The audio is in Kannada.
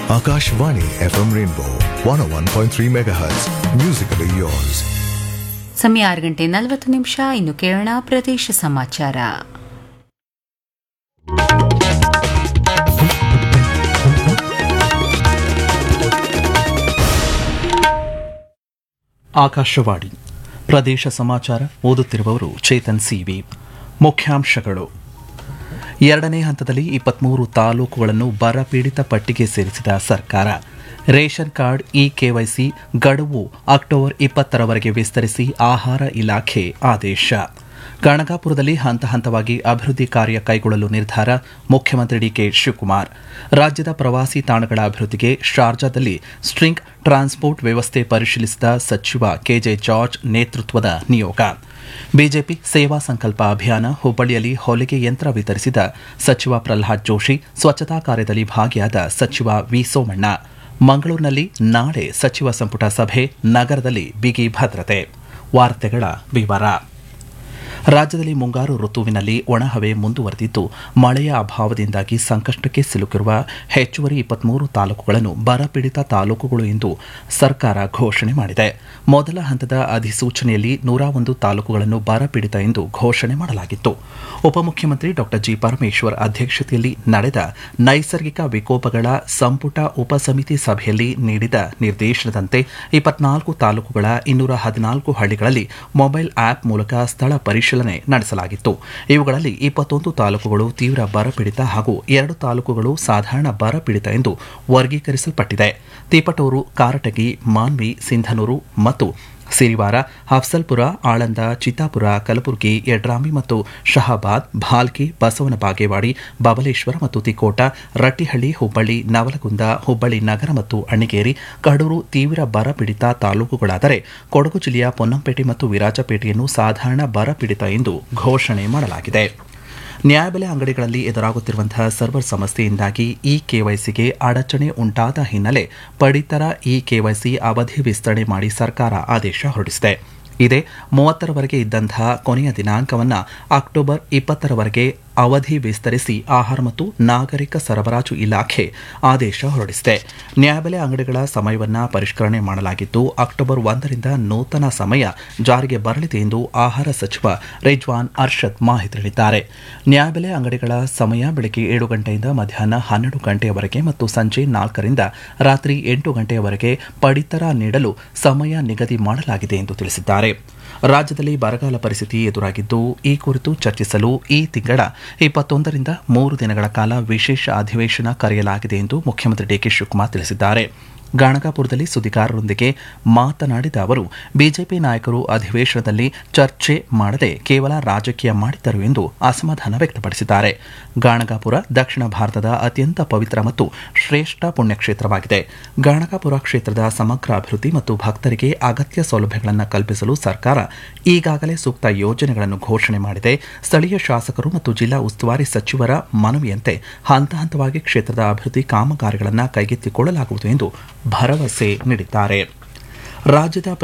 Akashvani FM Rainbow 101.3 MHz. Musically yours. ಸಮಯ ಆರು ಗಂಟೆ ನಲವತ್ತು ನಿಮಿಷ ಇನ್ನು ಕೇಳೋಣ ಪ್ರದೇಶ ಸಮಾಚಾರ ಆಕಾಶವಾಣಿ ಪ್ರದೇಶ ಸಮಾಚಾರ ಓದುತ್ತಿರುವವರು ಚೇತನ್ ಸಿವಿ ಮುಖ್ಯಾಂಶಗಳು ಎರಡನೇ ಹಂತದಲ್ಲಿ ಇಪ್ಪತ್ಮೂರು ತಾಲೂಕುಗಳನ್ನು ಬರ ಪೀಡಿತ ಪಟ್ಟಿಗೆ ಸೇರಿಸಿದ ಸರ್ಕಾರ ರೇಷನ್ ಕಾರ್ಡ್ ಇ ಕೆವೈಸಿ ಗಡುವು ಅಕ್ಟೋಬರ್ ಇಪ್ಪತ್ತರವರೆಗೆ ವಿಸ್ತರಿಸಿ ಆಹಾರ ಇಲಾಖೆ ಆದೇಶ ಗಣಗಾಪುರದಲ್ಲಿ ಹಂತ ಹಂತವಾಗಿ ಅಭಿವೃದ್ಧಿ ಕಾರ್ಯ ಕೈಗೊಳ್ಳಲು ನಿರ್ಧಾರ ಮುಖ್ಯಮಂತ್ರಿ ಡಿಕೆ ಶಿವಕುಮಾರ್ ರಾಜ್ಯದ ಪ್ರವಾಸಿ ತಾಣಗಳ ಅಭಿವೃದ್ಧಿಗೆ ಶಾರ್ಜಾದಲ್ಲಿ ಸ್ಟ್ರಿಂಗ್ ಟ್ರಾನ್ಸ್ಪೋರ್ಟ್ ವ್ಯವಸ್ಥೆ ಪರಿಶೀಲಿಸಿದ ಸಚಿವ ಕೆಜೆ ಜಾರ್ಜ್ ನೇತೃತ್ವದ ನಿಯೋಗ ಬಿಜೆಪಿ ಸೇವಾ ಸಂಕಲ್ಪ ಅಭಿಯಾನ ಹುಬ್ಬಳ್ಳಿಯಲ್ಲಿ ಹೊಲಿಗೆ ಯಂತ್ರ ವಿತರಿಸಿದ ಸಚಿವ ಪ್ರಲ್ಹಾದ್ ಜೋಶಿ ಸ್ವಚ್ಛತಾ ಕಾರ್ಯದಲ್ಲಿ ಭಾಗಿಯಾದ ಸಚಿವ ವಿ ಸೋಮಣ್ಣ ಮಂಗಳೂರಿನಲ್ಲಿ ನಾಳೆ ಸಚಿವ ಸಂಪುಟ ಸಭೆ ನಗರದಲ್ಲಿ ಬಿಗಿ ಭದ್ರತೆ ವಾರ್ತೆಗಳ ವಿವರ ರಾಜ್ಯದಲ್ಲಿ ಮುಂಗಾರು ಋತುವಿನಲ್ಲಿ ಒಣಹವೆ ಮುಂದುವರೆದಿದ್ದು ಮಳೆಯ ಅಭಾವದಿಂದಾಗಿ ಸಂಕಷ್ಟಕ್ಕೆ ಸಿಲುಕಿರುವ ಹೆಚ್ಚುವರಿ ಇಪ್ಪತ್ಮೂರು ತಾಲೂಕುಗಳನ್ನು ಬರಪೀಡಿತ ತಾಲೂಕುಗಳು ಎಂದು ಸರ್ಕಾರ ಘೋಷಣೆ ಮಾಡಿದೆ ಮೊದಲ ಹಂತದ ಅಧಿಸೂಚನೆಯಲ್ಲಿ ನೂರ ಒಂದು ತಾಲೂಕುಗಳನ್ನು ಬರಪೀಡಿತ ಎಂದು ಘೋಷಣೆ ಮಾಡಲಾಗಿತ್ತು ಉಪಮುಖ್ಯಮಂತ್ರಿ ಡಾ ಜಿ ಪರಮೇಶ್ವರ್ ಅಧ್ಯಕ್ಷತೆಯಲ್ಲಿ ನಡೆದ ನೈಸರ್ಗಿಕ ವಿಕೋಪಗಳ ಸಂಪುಟ ಉಪಸಮಿತಿ ಸಭೆಯಲ್ಲಿ ನೀಡಿದ ನಿರ್ದೇಶನದಂತೆ ಇಪ್ಪತ್ನಾಲ್ಕು ತಾಲೂಕುಗಳ ಇನ್ನೂರ ಹದಿನಾಲ್ಕು ಹಳ್ಳಿಗಳಲ್ಲಿ ಮೊಬೈಲ್ ಆಪ್ ಮೂಲಕ ಸ್ಥಳ ಪರಿಶೀಲನೆ ನಡೆಸಲಾಗಿತ್ತು ಇವುಗಳಲ್ಲಿ ಇಪ್ಪತ್ತೊಂದು ತಾಲೂಕುಗಳು ತೀವ್ರ ಬರಪೀಡಿತ ಹಾಗೂ ಎರಡು ತಾಲೂಕುಗಳು ಸಾಧಾರಣ ಬರಪೀಡಿತ ಎಂದು ವರ್ಗೀಕರಿಸಲ್ಪಟ್ಟಿದೆ ತೀಪಟೂರು ಕಾರಟಗಿ ಮಾನ್ವಿ ಸಿಂಧನೂರು ಮತ್ತು ಸಿರಿವಾರ ಹಫ್ಸಲ್ಪುರ ಆಳಂದ ಚಿತ್ತಾಪುರ ಕಲಬುರಗಿ ಯಡ್ರಾಮಿ ಮತ್ತು ಶಹಾಬಾದ್ ಭಾಲ್ಕಿ ಬಸವನ ಬಾಗೇವಾಡಿ ಬಬಲೇಶ್ವರ ಮತ್ತು ತಿಕೋಟ ರಟ್ಟಿಹಳ್ಳಿ ಹುಬ್ಬಳ್ಳಿ ನವಲಗುಂದ ಹುಬ್ಬಳ್ಳಿ ನಗರ ಮತ್ತು ಅಣ್ಣಿಗೇರಿ ಕಡೂರು ತೀವ್ರ ಬರಪೀಡಿತ ತಾಲೂಕುಗಳಾದರೆ ಕೊಡಗು ಜಿಲ್ಲೆಯ ಪೊನ್ನಂಪೇಟೆ ಮತ್ತು ವಿರಾಜಪೇಟೆಯನ್ನು ಸಾಧಾರಣ ಬರಪೀಡಿತ ಎಂದು ಘೋಷಣೆ ಮಾಡಲಾಗಿದೆ ನ್ಯಾಯಬೆಲೆ ಅಂಗಡಿಗಳಲ್ಲಿ ಎದುರಾಗುತ್ತಿರುವಂತಹ ಸರ್ವರ್ ಸಮಸ್ಯೆಯಿಂದಾಗಿ ಇ ಕೆವೈಸಿಗೆ ಅಡಚಣೆ ಉಂಟಾದ ಹಿನ್ನೆಲೆ ಪಡಿತರ ಇ ಕೆವೈಸಿ ಅವಧಿ ವಿಸ್ತರಣೆ ಮಾಡಿ ಸರ್ಕಾರ ಆದೇಶ ಹೊರಡಿಸಿದೆ ಇದೇ ಮೂವತ್ತರವರೆಗೆ ಇದ್ದಂತಹ ಕೊನೆಯ ದಿನಾಂಕವನ್ನು ಅಕ್ಟೋಬರ್ ಇಪ್ಪತ್ತರವರೆಗೆ ಅವಧಿ ವಿಸ್ತರಿಸಿ ಆಹಾರ ಮತ್ತು ನಾಗರಿಕ ಸರಬರಾಜು ಇಲಾಖೆ ಆದೇಶ ಹೊರಡಿಸಿದೆ ನ್ಯಾಯಬೆಲೆ ಅಂಗಡಿಗಳ ಸಮಯವನ್ನು ಪರಿಷ್ಕರಣೆ ಮಾಡಲಾಗಿದ್ದು ಅಕ್ಟೋಬರ್ ಒಂದರಿಂದ ನೂತನ ಸಮಯ ಜಾರಿಗೆ ಬರಲಿದೆ ಎಂದು ಆಹಾರ ಸಚಿವ ರಿಜ್ವಾನ್ ಅರ್ಷದ್ ಮಾಹಿತಿ ನೀಡಿದ್ದಾರೆ ನ್ಯಾಯಬೆಲೆ ಅಂಗಡಿಗಳ ಸಮಯ ಬೆಳಗ್ಗೆ ಏಳು ಗಂಟೆಯಿಂದ ಮಧ್ಯಾಹ್ನ ಹನ್ನೆರಡು ಗಂಟೆಯವರೆಗೆ ಮತ್ತು ಸಂಜೆ ನಾಲ್ಕರಿಂದ ರಾತ್ರಿ ಎಂಟು ಗಂಟೆಯವರೆಗೆ ಪಡಿತರ ನೀಡಲು ಸಮಯ ನಿಗದಿ ಮಾಡಲಾಗಿದೆ ಎಂದು ತಿಳಿಸಿದ್ದಾರೆ ರಾಜ್ಯದಲ್ಲಿ ಬರಗಾಲ ಪರಿಸ್ಥಿತಿ ಎದುರಾಗಿದ್ದು ಈ ಕುರಿತು ಚರ್ಚಿಸಲು ಈ ತಿಂಗಳ ಇಪ್ಪತ್ತೊಂದರಿಂದ ಮೂರು ದಿನಗಳ ಕಾಲ ವಿಶೇಷ ಅಧಿವೇಶನ ಕರೆಯಲಾಗಿದೆ ಎಂದು ಮುಖ್ಯಮಂತ್ರಿ ಡಿಕೆ ಶಿವಕುಮಾರ್ ತಿಳಿಸಿದ್ದಾರೆ ಗಾಣಗಾಪುರದಲ್ಲಿ ಸುದ್ದಿಗಾರರೊಂದಿಗೆ ಮಾತನಾಡಿದ ಅವರು ಬಿಜೆಪಿ ನಾಯಕರು ಅಧಿವೇಶನದಲ್ಲಿ ಚರ್ಚೆ ಮಾಡದೆ ಕೇವಲ ರಾಜಕೀಯ ಮಾಡಿದ್ದರು ಎಂದು ಅಸಮಾಧಾನ ವ್ಯಕ್ತಪಡಿಸಿದ್ದಾರೆ ಗಾಣಗಾಪುರ ದಕ್ಷಿಣ ಭಾರತದ ಅತ್ಯಂತ ಪವಿತ್ರ ಮತ್ತು ಶ್ರೇಷ್ಠ ಪುಣ್ಯಕ್ಷೇತ್ರವಾಗಿದೆ ಗಾಣಗಾಪುರ ಕ್ಷೇತ್ರದ ಸಮಗ್ರ ಅಭಿವೃದ್ಧಿ ಮತ್ತು ಭಕ್ತರಿಗೆ ಅಗತ್ಯ ಸೌಲಭ್ಯಗಳನ್ನು ಕಲ್ಪಿಸಲು ಸರ್ಕಾರ ಈಗಾಗಲೇ ಸೂಕ್ತ ಯೋಜನೆಗಳನ್ನು ಘೋಷಣೆ ಮಾಡಿದೆ ಸ್ಥಳೀಯ ಶಾಸಕರು ಮತ್ತು ಜಿಲ್ಲಾ ಉಸ್ತುವಾರಿ ಸಚಿವರ ಮನವಿಯಂತೆ ಹಂತ ಹಂತವಾಗಿ ಕ್ಷೇತ್ರದ ಅಭಿವೃದ್ಧಿ ಕಾಮಗಾರಿಗಳನ್ನು ಕೈಗೆತ್ತಿಕೊಳ್ಳಲಾಗುವುದು ಎಂದು ಭರವಸೆ ನೀಡಿದ್ದಾರೆ ರಾಜ್ಯದ